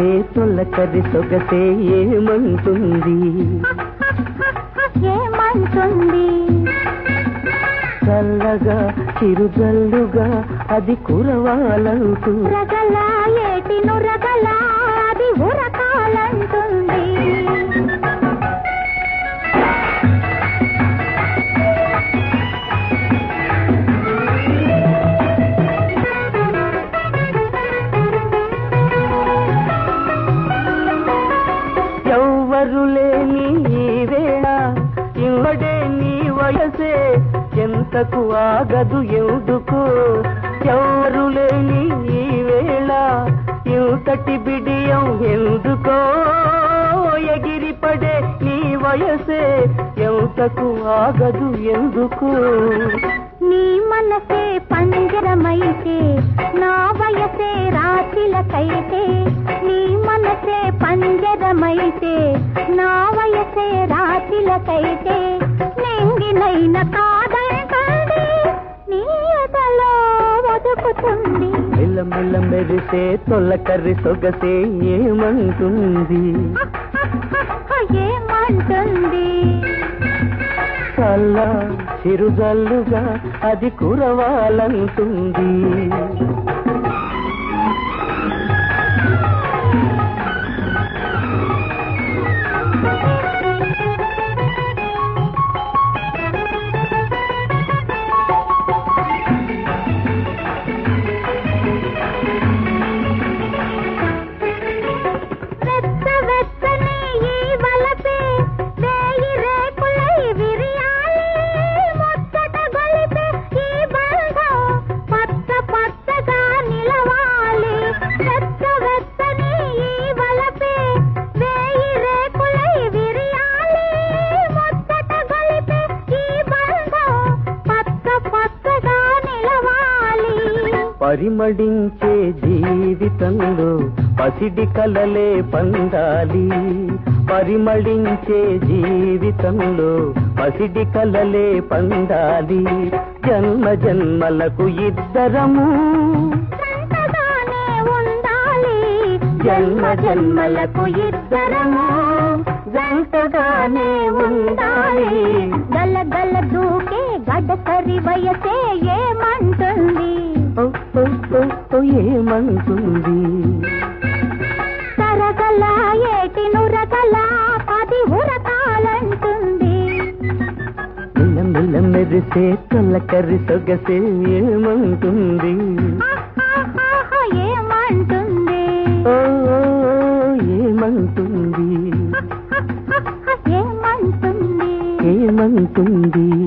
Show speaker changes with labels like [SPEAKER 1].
[SPEAKER 1] మెరిసే తొలకరి సొగసే ఏమంటుంది
[SPEAKER 2] ఏమంటుంది
[SPEAKER 1] చల్లగా చిరుజల్లుగా అది కురవాలంటూ
[SPEAKER 2] రగల ఏటి నురగల అది ఉరకాలంటుంది
[SPEAKER 1] ఎవ్వరు లేని ఈ వేళ ఇవ్వడే నీ వయసే ఎంతకు ఆగదు ఎందుకు ఎవ్వరు లేని ఈ వేళ ఇంతటి బిడియం ఎందుకో ఎగిరిపడే నీ వయసే ఎంతకు ఆగదు ఎందుకు
[SPEAKER 2] నీ మనసే పంజరమైతే నా వయసే రాశిలకైతే నీ మనసే పంజరమైతే నా వయసే రాశిలకైతే నింగినైన కాదంటుంది నీ ఎదలో ఒదుకుతుంది
[SPEAKER 1] మెల్లమెల్ల మెరిసే తొలకర్రి సొగసే ఏమంటుంది
[SPEAKER 2] ఏమంటుంది
[SPEAKER 1] చల్ల చిరుజల్లుగా అది కురవాలంటుంది
[SPEAKER 2] వెచ్చ వెచ్చని ఈ వలపే వేయి రేకులై విరియాలి ముచ్చట గొలిపే ఈ బంధం పచ్చ పచ్చగా నిలవాలి వెచ్చ వెచ్చని ఈ వలపే వేయి రేకులై విరియాలి ముచ్చట గొలిపే ఈ బంధం పచ్చ పచ్చగా నిలవాలి
[SPEAKER 1] పరిమళించే జీవితంలో పసిడి కలలే పండాలి పరిమళించే జీవితంలో పసిడి కలలే పండాలి జన్మ జన్మలకు ఇద్దరము
[SPEAKER 2] జంటగానే ఉండాలి
[SPEAKER 1] జన్మ జన్మలకు ఇద్దరము జంటగానే ఉండాలి
[SPEAKER 2] గల గల దూకే గడసరి వయసే ఏమంటుంది
[SPEAKER 1] ఓ, ఓ, ఓ, ఓ, ఏమంటుంది
[SPEAKER 2] తరగల ఏటి నురగల పది ఉరకాలంటుంది
[SPEAKER 1] మిల్ల మిల్ల మెరిసే తొలకరి సొగసే ఏమంటుంది
[SPEAKER 2] ఆహాహాహా, ఏమంటుంది
[SPEAKER 1] ఓ ఓ, ఓ, ఏమంటుంది
[SPEAKER 2] ఆహాహాహా, ఏమంటుంది
[SPEAKER 1] ఏమంటుంది